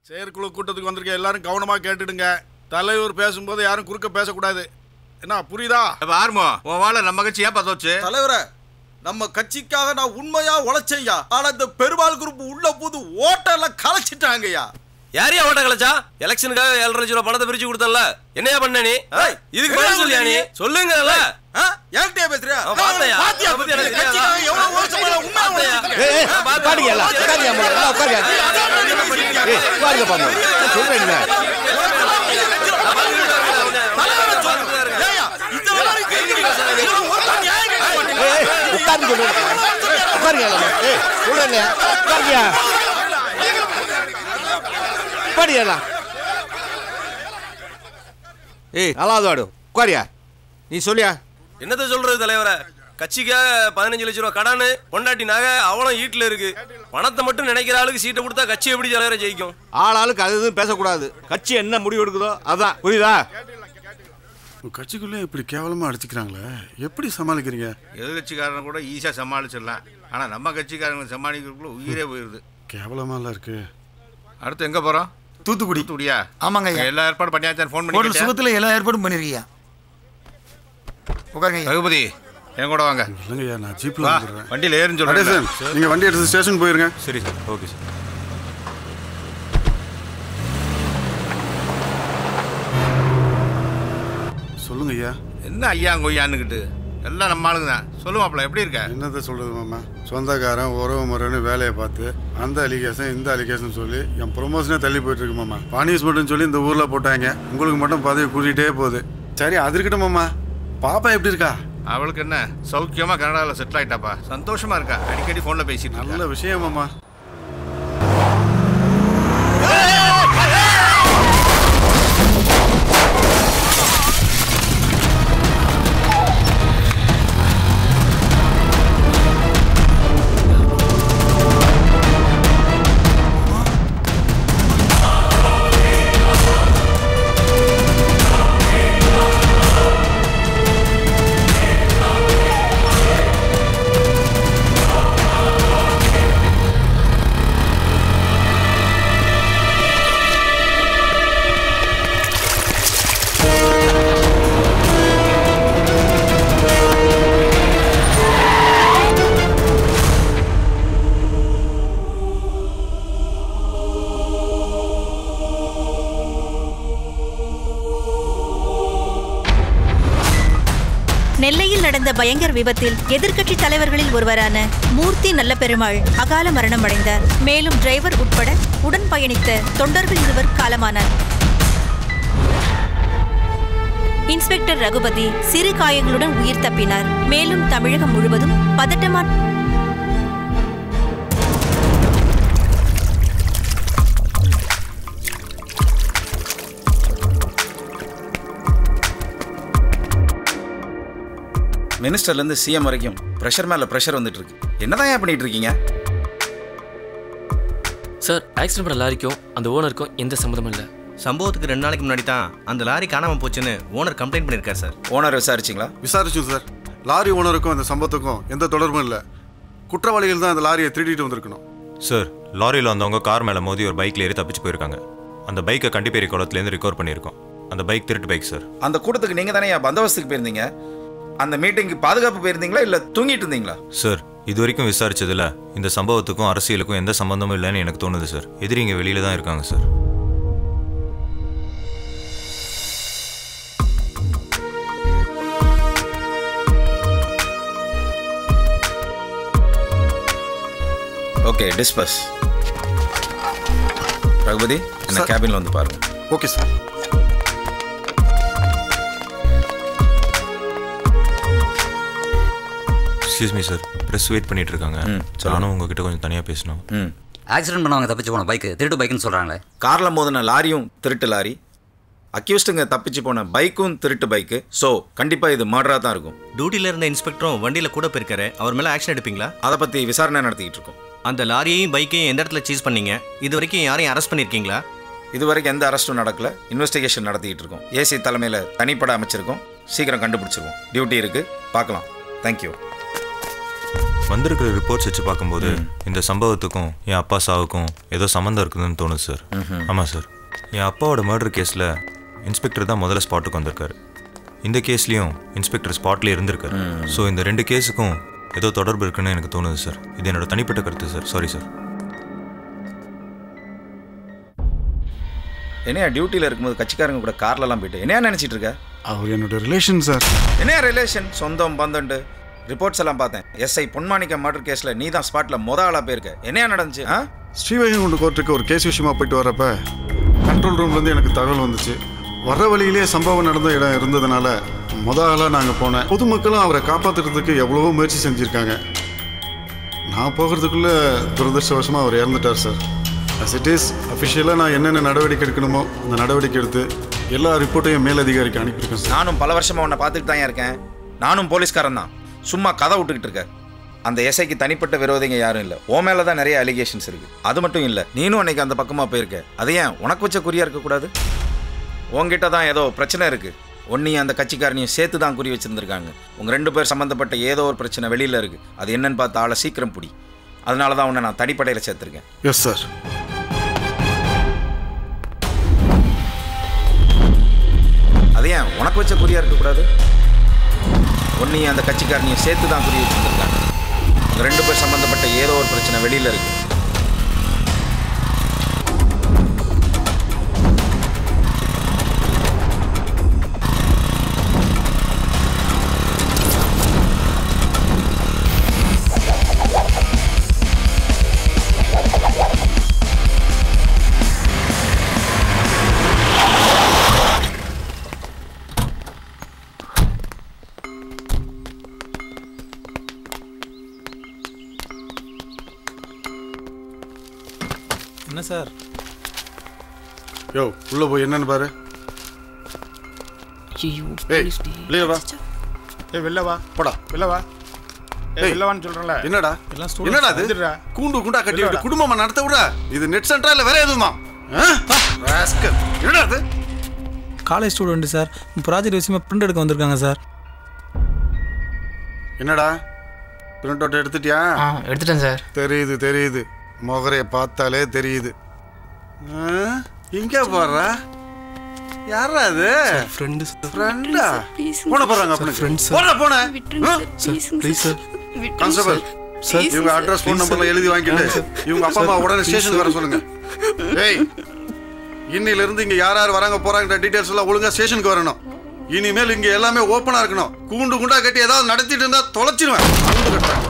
செயற்குழு கூட்டத்துக்கு வந்திருக்க எல்லாரும் கவனமா கேட்டுடுங்க தலைவர் பேசும்போது யாரும் குறுக்க பேசக்கூடாது என்ன புரியுதா ஆர்மோ உன் வாழை நம்ம கட்சி ஏன் பத்த வச்சு தலைவரே நம்ம கட்சிக்காக நான் உண்மையா உழைச்சேன்யா ஆனா இந்த பெருமாள் குரூப் உள்ள போது ஓட்டெல்லாம் கலைச்சிட்டாங்கய்யா யாரையா ஓட்ட கலைச்சா எலெக்ஷனுக்காக ஏழரை லட்சம் ரூபாய் பணத்தை பிரிச்சு கொடுத்தல என்னையா பண்ண நீ ஆ? இதுக்கு பதில் சொல்லியா நீ சொல்லுங்கல்ல ஆ? என்கிட்டயா பேசுறியா ஆ, பாத்தையா? பாத்தியா? அதை பத்தி எனக்கு தெரியாதா? கட்சிக்காக எவ்வளவு வருஷமா நான் உண்மையா பாத்தையா? உழைச்சிருக்கேன். ஏய், ஏய், உட்காருங்க எல்லாம், உட்காருங்க முதல்ல, எல்லாம் உட்காருங்க. ஏய், உட்காருங்க பாருங்க. சொல்றேன்ல. ஏய்யா, இதெல்லாம் நீ தெரிஞ்சுக்க. இதெல்லாம் ஒரு நாள் நியாயம் கேட்க மாட்டீங்களா? ஏய், ஏய், உட்காருங்க சொல்றேன். உட்காருங்க எல்லாம். ஏய், சொல்றேன்ல, உட்காருங்க. உட்காருங்க எல்லாம். ஏய் நல்லாவது வாடு உட்காரியா நீ சொல்லியா என்னத்த சொல்றது தலைவர கட்சிக்காக பதினஞ்சு லட்சம் ரூபாய் கடன் பொண்டாட்டி நகை அவளும் வீட்டுல இருக்கு பணத்தை மட்டும் நினைக்கிற ஆளுக்கு சீட்டை கொடுத்தா கட்சி எப்படி தலைவரை ஜெயிக்கும் ஆளாளுக்கு அது இதுவும் பேசக்கூடாது கட்சி என்ன முடிவு எடுக்குதோ அதான் புரியுதா உங்க கட்சிக்குள்ளே இப்படி கேவலமா அடிச்சுக்கிறாங்களே எப்படி சமாளிக்கிறீங்க எதிர்கட்சிக்காரனை கூட ஈஸியாக சமாளிச்சிடலாம் ஆனால் நம்ம கட்சிக்காரங்க சமாளிக்கிறதுக்குள்ள உயிரே போயிடுது கேவலமாலாம் இருக்கு அடுத்து எங்கே போகிறோம் தூத்துக்குடி தூத்துக்குடியா ஆமாங்க ஐயா எல்லா ஏற்பாடு பண்ணியாச்சான் ஃபோன் ஹோட்டல் பண்ணி சுகத்தில் எல்லா ஏற்பாடும் பண்ணிருக்கியா உட்காருங்க ஐயா. ரகுபதி என் கூட வாங்க இல்லைங்கய்யா நான் ஜீப்ல வா வந்துடுறேன் வண்டியில் ஏறுன்னு நடேசன் சொல்கிறேன் நீங்க வண்டி எடுத்து ஸ்டேஷன் போயிருங்க சரி சார் ஓகே சார் சொல்லுங்க ஐயா என்ன ஐயா கொய்யான்னுக்கிட்டு எல்லாம் நம்ம ஆளுங்க தான் சொல்லுவாப்ல எப்படி இருக்க என்னத்த சொல்றது மாமா சொந்தக்காரன் உறவு முறைன்னு வேலையை பார்த்து அந்த அலிகேஷன் இந்த அலிகேஷன் சொல்லி என் ப்ரொமோஷனே தள்ளி போயிட்டு இருக்கு மாமா பனிஷ்மெண்ட்னு சொல்லி இந்த ஊர்ல போட்டாங்க உங்களுக்கு மட்டும் பதவி கூட்டிகிட்டே போகுது சரி அது இருக்கட்டும் மாமா பாப்பா எப்படி இருக்கா அவளுக்கு என்ன சௌக்கியமா கனடாவில் செட்டில் ஆயிட்டாப்பா சந்தோஷமா இருக்கா அடிக்கடி ஃபோனில் பேசிட்டு இருக்கா. நல்ல விஷயம் மாமா நெல்லையில் நடந்த பயங்கர விபத்தில் எதிர்க்கட்சி தலைவர்களில் ஒருவரான மூர்த்தி நல்ல பெருமாள் அகால மரணம் அடைந்தார் மேலும் டிரைவர் உட்பட உடன் பயணித்த தொண்டர்கள் இருவர் காலமானார் இன்ஸ்பெக்டர் ரகுபதி சிறு காயங்களுடன் உயிர் தப்பினார் மேலும் தமிழகம் முழுவதும் பதட்டமான மினிஸ்டர்லேருந்து சிஎம் வரைக்கும் ப்ரெஷர் மேலே ப்ரெஷர் வந்துட்டு இருக்கு என்னதான் ஏன் பண்ணிட்டு இருக்கீங்க சார் ஆக்சிடென்ட் பண்ண லாரிக்கும் அந்த ஓனருக்கும் எந்த சம்மந்தமும் இல்லை சம்பவத்துக்கு ரெண்டு நாளைக்கு முன்னாடி தான் அந்த லாரி காணாம போச்சுன்னு ஓனர் கம்ப்ளைண்ட் பண்ணியிருக்கார் சார் ஓனர் விசாரிச்சிங்களா விசாரிச்சோம் சார் லாரி ஓனருக்கும் அந்த சம்பவத்துக்கும் எந்த தொடர்பும் இல்லை குற்றவாளிகள் தான் அந்த லாரியை திருடிட்டு வந்திருக்கணும் சார் லாரியில் வந்தவங்க கார் மேலே மோதி ஒரு பைக்கில் ஏறி தப்பிச்சு போயிருக்காங்க அந்த பைக்கை கண்டிப்பேரி குளத்துலேருந்து ரிகவர் பண்ணியிருக்கோம் அந்த பைக் திருட்டு பைக் சார் அந்த கூட்டத்துக்கு நீங்கள் தானே பந்தோபஸ்துக்கு போயிருந்தீங்க அந்த மீட்டிங்க்கு பாதுகாப்பு போயிருந்தீங்களா இல்லை தூங்கிட்டு இருந்தீங்களா சார் இது வரைக்கும் விசாரிச்சதுல இந்த சம்பவத்துக்கும் அரசியலுக்கும் எந்த சம்பந்தமும் இல்லைன்னு எனக்கு தோணுது சார் எதிரிங்க வெளியில தான் இருக்காங்க சார் ஓகே டிஸ்பஸ் ரகுபதி என்ன சார். கேபினில் வந்து பாருங்க okay sir excuse me sir press wait பண்ணிட்டு இருக்காங்க ம், சொல்லுங்க. நானும் உங்ககிட்ட கொஞ்சம் தனியாக பேசணும் ம் ஆக்சிடென்ட் பண்ணவங்க தப்பிச்சு போன பைக்கு திருட்டு பைக்குன்னு சொல்கிறாங்களே காரில் மோதின லாரியும் திருட்டு லாரி அக்யூஸ்டுங்க தப்பிச்சு போன பைக்கும் திருட்டு பைக்கு ஸோ கண்டிப்பாக இது மர்டராக தான் இருக்கும் டியூட்டில இருந்த இன்ஸ்பெக்டரும் வண்டியில கூட போயிருக்காரு அவர் மேல ஆக்ஷன் எடுப்பீங்களா அதை பற்றி விசாரணை நடத்திக்கிட்டு இருக்கோம் அந்த லாரியையும் பைக்கையும் எந்த இடத்துல சீஸ் பண்ணீங்க இது வரைக்கும் யாரையும் அரெஸ்ட் பண்ணியிருக்கீங்களா இது வரைக்கும் எந்த அரெஸ்ட்டும் நடக்கல இன்வெஸ்டிகேஷன் நடத்திக்கிட்டு இருக்கோம் ஏசி தலைமையில் தனிப்பட அமைச்சிருக்கோம் சீக்கிரம் கண்டுபிடிச்சிருவோம் டியூட்டி இருக்குது பார்க்கலாம் தேங்க்யூ வந்திருக்கிற ரிப்போர்ட்ஸ் வச்சு பார்க்கும்போது இந்த சம்பவத்துக்கும் என் அப்பா சாவுக்கும் ஏதோ சம்மந்தம் இருக்குதுன்னு தோணுது சார் ம்ஹும். ஆமாம் சார் என் அப்பாவோட மர்டர் கேஸில் இன்ஸ்பெக்டர் தான் முதல்ல ஸ்பாட்டுக்கு வந்திருக்காரு இந்த கேஸ்லேயும் இன்ஸ்பெக்டர் ஸ்பாட்லேயே இருந்திருக்காரு ஸோ இந்த ரெண்டு கேஸுக்கும் ஏதோ தொடர்பு இருக்குன்னு எனக்கு தோணுது சார் இது என்னோட தனிப்பட்ட கருத்து சார் சாரி சார் என்னையா டியூட்டியில் இருக்கும்போது கட்சிக்காரங்க கூட கார்லலாம் போயிட்டு என்னையா நினச்சிட்டு இருக்க அவர் என்னோட ரிலேஷன் சார் என்னையா ரிலேஷன் சொந்தம் பந்தண்டு ரிப்போர்ட்ஸ் எல்லாம் பார்த்தேன் எஸ்ஐ பொன்மாணிக்க மர்டர் கேஸில் நீ தான் ஸ்பாட்டில் மொத ஆளாக போயிருக்க என்னையா நடந்துச்சு ஆ ஸ்ரீவைகுண்ட கோர்ட்டுக்கு ஒரு கேஸ் விஷயமா போயிட்டு வரப்ப கண்ட்ரோல் ரூம்லேருந்து எனக்கு தகவல் வந்துச்சு வர்ற வழியிலே சம்பவம் நடந்த இடம் இருந்ததுனால முத ஆளாக நாங்கள் போனேன் பொதுமக்களும் அவரை காப்பாற்றுறதுக்கு எவ்வளவோ முயற்சி செஞ்சுருக்காங்க நான் போகிறதுக்குள்ளே துரதிருஷ்டவசமாக அவர் இறந்துட்டார் சார் அஸ் இட் இஸ் அஃபிஷியலாக நான் என்னென்ன நடவடிக்கை எடுக்கணுமோ அந்த நடவடிக்கை எடுத்து எல்லா ரிப்போர்ட்டையும் மேலதிகாரிக்கு அனுப்பியிருக்கேன் சார் நானும் பல வருஷமா உன்னை பார்த்துட்டு தான் இருக்கேன் நானும் போலீஸ்காரன் தான் சும்மா கதை விட்டுக்கிட்டு இருக்க அந்த எஸ்ஐக்கு தனிப்பட்ட விரோதிங்க யாரும் இல்லை ஓ மேலே தான் நிறைய அலிகேஷன்ஸ் இருக்கு அது மட்டும் இல்லை நீனும் அன்னைக்கு அந்த பக்கமாக போயிருக்க அது ஏன் உனக்கு வச்ச குறியா இருக்கக்கூடாது உங்ககிட்ட தான் ஏதோ பிரச்சனை இருக்கு ஒன்னையும் அந்த கட்சிக்காரனையும் சேர்த்து தான் குறி வச்சிருந்திருக்காங்க உங்கள் ரெண்டு பேர் சம்மந்தப்பட்ட ஏதோ ஒரு பிரச்சனை வெளியில் இருக்கு அது என்னன்னு பார்த்து ஆளை சீக்கிரம் பிடி அதனால தான் உன்னை நான் தனிப்படையில் சேர்த்துருக்கேன் எஸ் சார் அது ஏன் உனக்கு வச்ச குறியா இருக்கக்கூடாது ஒன்னையும் அந்த கட்சிக்காரனையும் சேர்த்து தான் குறி வச்சிருந்திருக்காங்க உங்கள் ரெண்டு பேர் சம்மந்தப்பட்ட ஏதோ ஒரு பிரச்சனை வெளியில் இருக்கு என்ன சார் யோ உள்ளே போய் என்னன்னு பாரு ஏய் வெளியே வா ஏய் வெளில வா போடா வெளில வா ஏய் வெளில வான்னு சொல்றேன்ல என்னடா எல்லாம் students என்னடா இது வந்துடுறா. கூண்டு குண்டா கட்டி விட்டு வெளில குடும்பமா நடத்த விட இது நெட் சென்டரா இல்ல வேற எதுவுமா ஆ? rascal. என்னடா இது காலேஜ் ஸ்டூடெண்ட் சார் ப்ராஜெக்ட் விஷயமா பிரிண்ட் எடுக்க வந்திருக்காங்க சார் என்னடா பிரிண்ட் அவுட் எடுத்துட்டியா ஆ எடுத்துட்டேன் சார் தெரியுது தெரியுது முகரைய பார்த்தாலே தெரியுது ஆ? இங்க போடுறா யாரா அது ஃப்ரெண்டு ஃப்ரெண்டா போன போறாங்க அப்படின்னு போன போன ப்ளீஸ் சார் கான்ஸ்டபிள் சார். இவங்க அட்ரஸ் ஃபோன் நம்பர்ல எழுதி வாங்கிட்டு இவங்க அப்பா அம்மா உடனே ஸ்டேஷனுக்கு வர சொல்லுங்க ஏய் இன்னில இருந்து இங்க யார் யார் வராங்க போறாங்கன்ற டீடைல்ஸ் எல்லாம் ஒழுங்கா ஸ்டேஷனுக்கு வரணும் இனிமேல் இங்க எல்லாமே ஓப்பனா இருக்கணும் கூண்டு குண்டா கட்டி ஏதாவது நடத்திட்டு இருந்தா தொலைச்சிருவேன் அழுது கட்டுறேன்